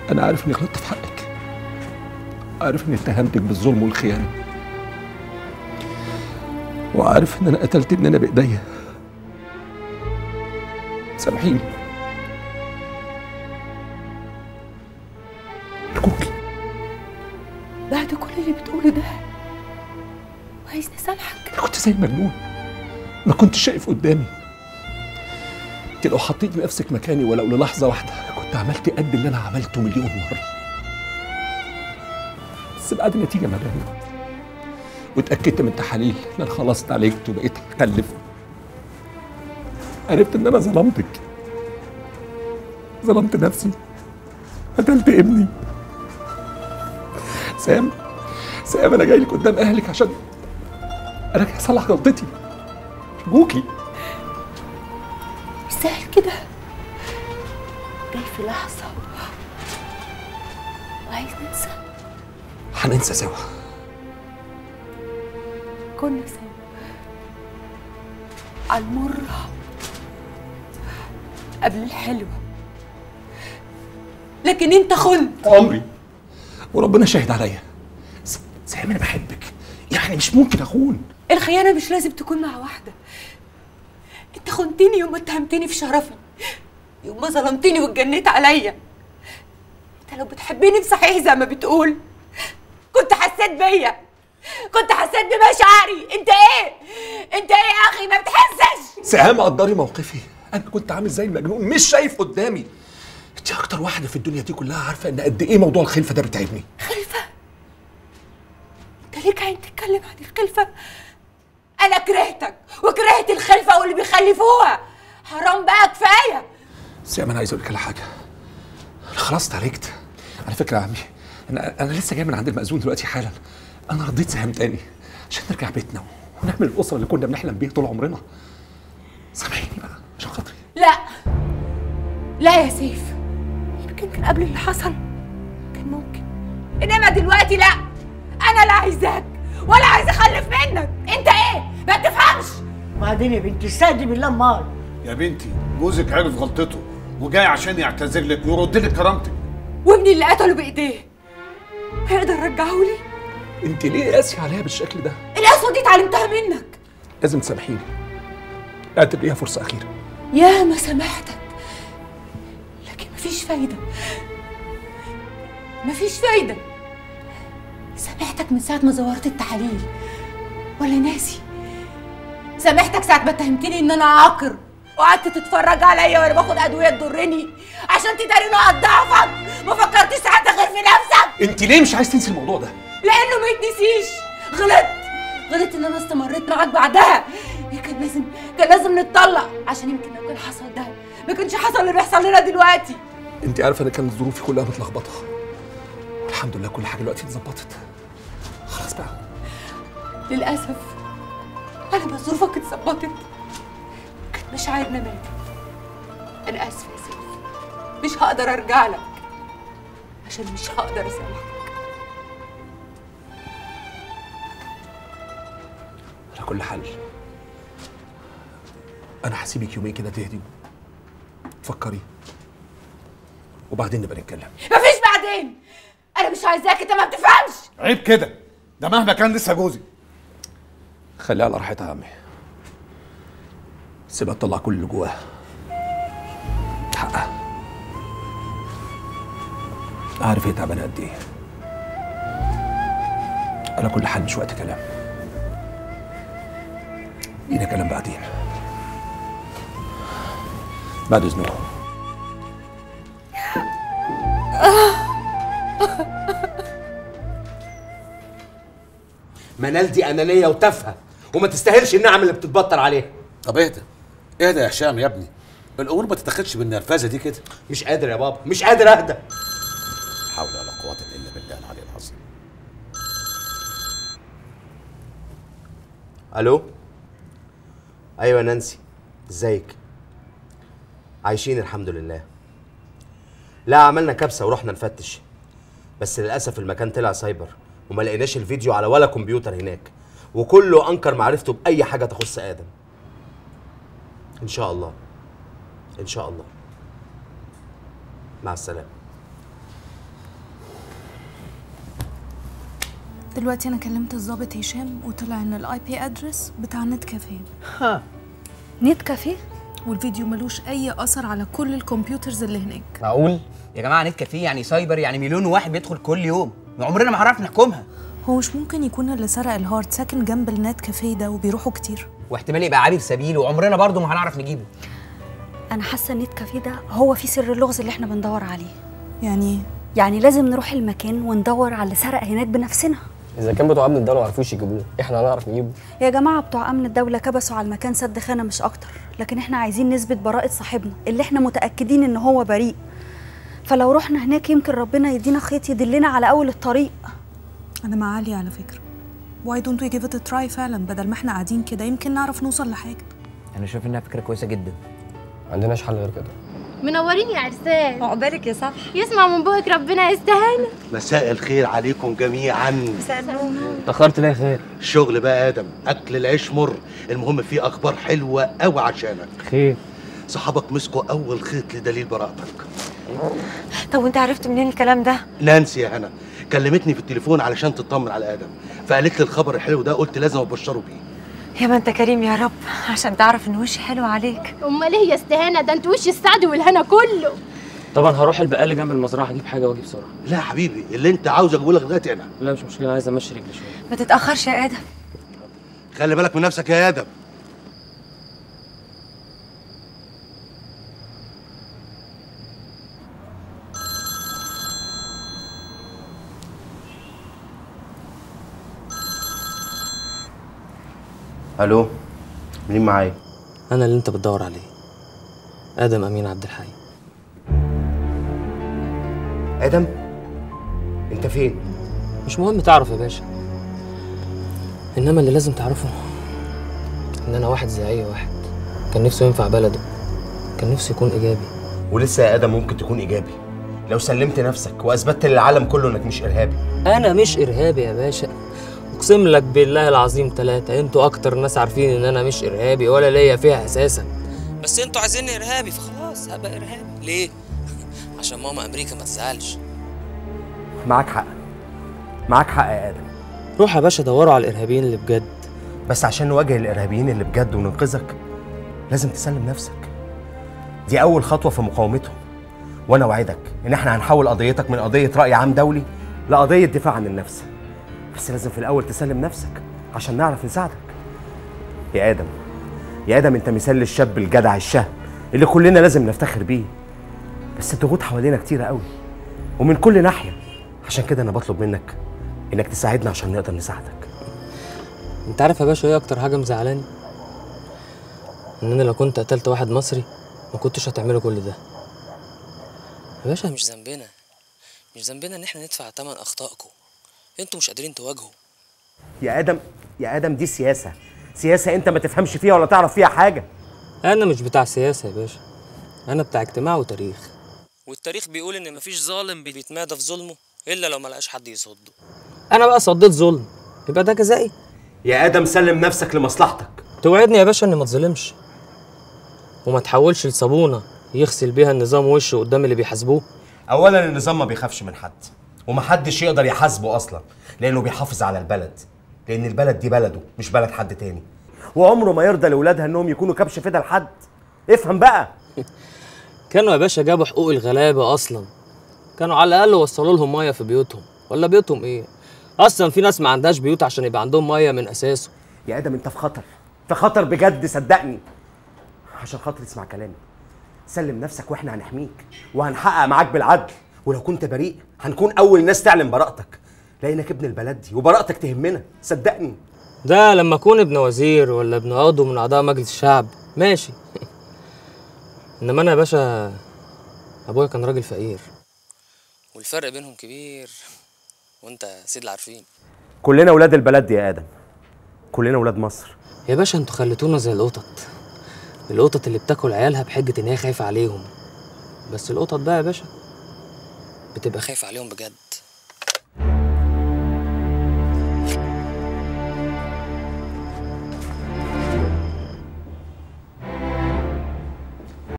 انا عارف اني غلطت في حقك عارف اني اتهمتك بالظلم والخيانه وعارف ان انا قتلت ابننا بايديا سامحيني ارجوكي بعد كل اللي بتقوله ده وعايزني اسامحك انا كنت زي المجنون ما كنتش شايف قدامي انت لو حطيت نفسك مكاني ولو للحظه واحده كنت عملت قد اللي انا عملته مليون مره بس بعد النتيجه ما بانت واتاكدت من تحاليل ان انا خلاص اتعالجت وبقيت اخلف عرفت ان انا ظلمتك ظلمت نفسي قتلت ابني سام سام انا جاي لك قدام اهلك عشان انا جاي اصلح غلطتي ارجوكي مش سهل كده جاي في لحظة وعايز ننسى هننسى سوا كنا سوا على المرة قبل الحلوة لكن انت خنت عمري وربنا شاهد عليا س- سام انا بحبك يعني مش ممكن اخون الخيانة مش لازم تكون مع واحدة انت خنتني يوم ما اتهمتني في شرفي يوم ما ظلمتني واتجنيت عليا انت لو بتحبني بصحيح زي ما بتقول كنت حسيت بيا كنت حسيت بمشاعري انت ايه انت ايه يا اخي ما بتحسش سهام قدري موقفي انا كنت عامل زي المجنون مش شايف قدامي انت اكتر واحده في الدنيا دي كلها عارفه ان قد ايه موضوع الخلفه ده بتعبني خلفة انت ليك عين تتكلم عن الخلفة انا كرهتك وكرهت الخلفة واللي بيخلفوها حرام بقى كفاية سام انا عايز اقول لك على حاجه انا خلاص اتعالجت على فكره يا عمي انا انا لسه جاي من عند المأذون دلوقتي حالا انا رضيت سهام تاني عشان نرجع بيتنا ونعمل الاسره اللي كنا بنحلم بيها طول عمرنا سامحيني بقى عشان خاطري لا لا يا سيف يمكن كان قبل اللي حصل كان ممكن انما دلوقتي لا انا لا عايزاك ولا عايزه اخلف منك انت ايه ما تفهمش بعدين يا بنتي استهدي بالله امال يا بنتي جوزك عرف غلطته وجاي عشان يعتذر لك ويرد لك كرامتك وابني اللي قتله بايديه هيقدر يرجعه لي انت ليه قاسي عليا بالشكل ده القسوه دي اتعلمتها منك لازم تسامحيني اعتبريها فرصه اخيره يا ما سامحتك لكن مفيش فايدة مفيش فايدة سامحتك من ساعة ما زورت التحاليل ولا ناسي سامحتك ساعة ما اتهمتني ان انا عاقر وقعدت تتفرج عليا وانا باخد ادوية تضرني عشان تداري نقط ضعفك ما فكرتش ساعتها غير في نفسك انت ليه مش عايز تنسي الموضوع ده لانه ما يتنسيش غلطت غلطت ان انا استمريت معاك بعدها كان لازم كان لازم نتطلق عشان يمكن لو كان حصل ده ما كانش حصل اللي بيحصل لنا دلوقتي انت عارفه انا كانت ظروفي كلها متلخبطه الحمد لله كل حاجه دلوقتي اتظبطت خلاص بقى للاسف انا ما ظروفك اتظبطت كانت مشاعرنا ماتت انا اسفه يا سيف مش هقدر ارجع لك عشان مش هقدر اسامحك على كل حال انا هسيبك يومين كده تهدي تفكري وبعدين نبقى نتكلم مفيش بعدين انا مش عايزاك انت ما بتفهمش عيب كده ده مهما كان لسه جوزي خليها على راحتها يا عمي سيبها تطلع كل اللي جواها حقها عارف هي تعبانه قد ايه على كل حال مش وقت كلام لينا كلام بعدين بعد اذنكم منال دي انانيه وتافهه وما تستاهلش النعم اللي بتتبطر عليها طب اهدى اهدى يا هشام يا ابني الامور ما تتاخدش بالنرفزه دي كده مش قادر يا بابا مش قادر اهدى حول ولا قوه الا بالله العلي العظيم الو ايوه نانسي ازيك عايشين الحمد لله لا عملنا كبسه ورحنا نفتش بس للاسف المكان طلع سايبر وما لقيناش الفيديو على ولا كمبيوتر هناك وكله انكر معرفته باي حاجه تخص ادم ان شاء الله ان شاء الله مع السلامه دلوقتي انا كلمت الضابط هشام وطلع ان الاي بي ادرس بتاع نت كافيه ها نت كافيه والفيديو ملوش اي اثر على كل الكمبيوترز اللي هناك معقول يا جماعه نت كافيه يعني سايبر يعني مليون واحد بيدخل كل يوم عمرنا ما هنعرف نحكمها هو مش ممكن يكون اللي سرق الهارد ساكن جنب النت كافيه ده وبيروحوا كتير واحتمال يبقى عابر سبيل وعمرنا برضو ما هنعرف نجيبه انا حاسه النت كافيه ده هو فيه سر اللغز اللي احنا بندور عليه يعني يعني لازم نروح المكان وندور على اللي سرق هناك بنفسنا اذا كان بتوع امن الدوله ما عرفوش يجيبوه احنا هنعرف نجيبه يا جماعه بتوع امن الدوله كبسوا على المكان سد خانه مش اكتر لكن احنا عايزين نثبت براءه صاحبنا اللي احنا متاكدين ان هو بريء فلو رحنا هناك يمكن ربنا يدينا خيط يدلنا على اول الطريق انا مع علي على فكره واي دونت وي جيف ات تراي فعلا بدل ما احنا قاعدين كده يمكن نعرف نوصل لحاجه انا شايف انها فكره كويسه جدا ما عندناش حل غير كده منورين يا عرسان عقبالك يا صبحي يسمع من بوقك ربنا يستهانا مساء الخير عليكم جميعا اتاخرت ليه يا خير الشغل بقى ادم اكل العيش مر المهم فيه اخبار حلوه قوي عشانك خير صحابك مسكوا اول خيط لدليل براءتك طب وانت عرفت منين الكلام ده نانسي يا هنا كلمتني في التليفون علشان تطمن على ادم فقالت لي الخبر الحلو ده قلت لازم ابشره بيه يا ما انت كريم يا رب عشان تعرف ان وشي حلو عليك امال ايه يا استهانه ده انت وش السعد والهنا كله طبعا هروح البقال اللي جنب المزرعه اجيب حاجه واجي بسرعه لا يا حبيبي اللي انت عاوز اجيبه لك لغايه هنا لا مش مشكله عايز امشي رجلي شويه ما تتاخرش يا ادم خلي بالك من نفسك يا ادم الو مين معايا انا اللي انت بتدور عليه ادم امين عبد الحي ادم انت فين مش مهم تعرف يا باشا انما اللي لازم تعرفه ان انا واحد زي اي واحد كان نفسه ينفع بلده كان نفسه يكون ايجابي ولسه يا ادم ممكن تكون ايجابي لو سلمت نفسك واثبتت للعالم كله انك مش ارهابي انا مش ارهابي يا باشا اقسم لك بالله العظيم ثلاثة انتوا اكتر ناس عارفين ان انا مش ارهابي ولا ليا فيها اساسا بس انتوا عايزيني ارهابي فخلاص هبقى ارهابي ليه عشان ماما امريكا ما تزعلش معاك حق معاك حق يا ادم روح يا باشا دوروا على الارهابيين اللي بجد بس عشان نواجه الارهابيين اللي بجد وننقذك لازم تسلم نفسك دي اول خطوه في مقاومتهم وانا اوعدك ان احنا هنحول قضيتك من قضيه راي عام دولي لقضيه دفاع عن النفس بس لازم في الاول تسلم نفسك عشان نعرف نساعدك يا ادم يا ادم انت مثال للشاب الجدع الشهم اللي كلنا لازم نفتخر بيه بس الضغوط حوالينا كتيره قوي ومن كل ناحيه عشان كده انا بطلب منك انك تساعدنا عشان نقدر نساعدك انت عارف يا باشا ايه اكتر حاجه مزعلاني ان انا لو كنت قتلت واحد مصري ما كنتش هتعملوا كل ده يا باشا مش ذنبنا مش ذنبنا ان احنا ندفع ثمن اخطائكم انتوا مش قادرين تواجهوا يا ادم يا ادم دي سياسه سياسه انت ما تفهمش فيها ولا تعرف فيها حاجه انا مش بتاع سياسه يا باشا انا بتاع اجتماع وتاريخ والتاريخ بيقول ان مفيش ظالم بيتمادى في ظلمه الا لو ما لقاش حد يصده انا بقى صديت ظلم يبقى ده جزائي يا ادم سلم نفسك لمصلحتك توعدني يا باشا اني ما اتظلمش وما تحولش لصابونه يغسل بيها النظام وشه قدام اللي بيحاسبوه اولا النظام ما بيخافش من حد ومحدش يقدر يحاسبه اصلا لانه بيحافظ على البلد لان البلد دي بلده مش بلد حد تاني وعمره ما يرضى لاولادها انهم يكونوا كبش فدا لحد افهم بقى كانوا يا باشا جابوا حقوق الغلابه اصلا كانوا على الاقل وصلوا لهم ميه في بيوتهم ولا بيوتهم ايه اصلا في ناس ما عندهاش بيوت عشان يبقى عندهم ميه من اساسه يا ادم انت في خطر في خطر بجد صدقني عشان خاطر اسمع كلامي سلم نفسك واحنا هنحميك وهنحقق معاك بالعدل ولو كنت بريء هنكون اول ناس تعلن براءتك لانك ابن البلد دي وبراءتك تهمنا صدقني ده لما اكون ابن وزير ولا ابن عضو من اعضاء مجلس الشعب ماشي انما انا يا باشا ابويا كان راجل فقير والفرق بينهم كبير وانت سيد العارفين كلنا ولاد البلد دي يا ادم كلنا ولاد مصر يا باشا انتوا خليتونا زي القطط القطط اللي بتاكل عيالها بحجه ان هي خايفه عليهم بس القطط بقى يا باشا بتبقى خايفه عليهم بجد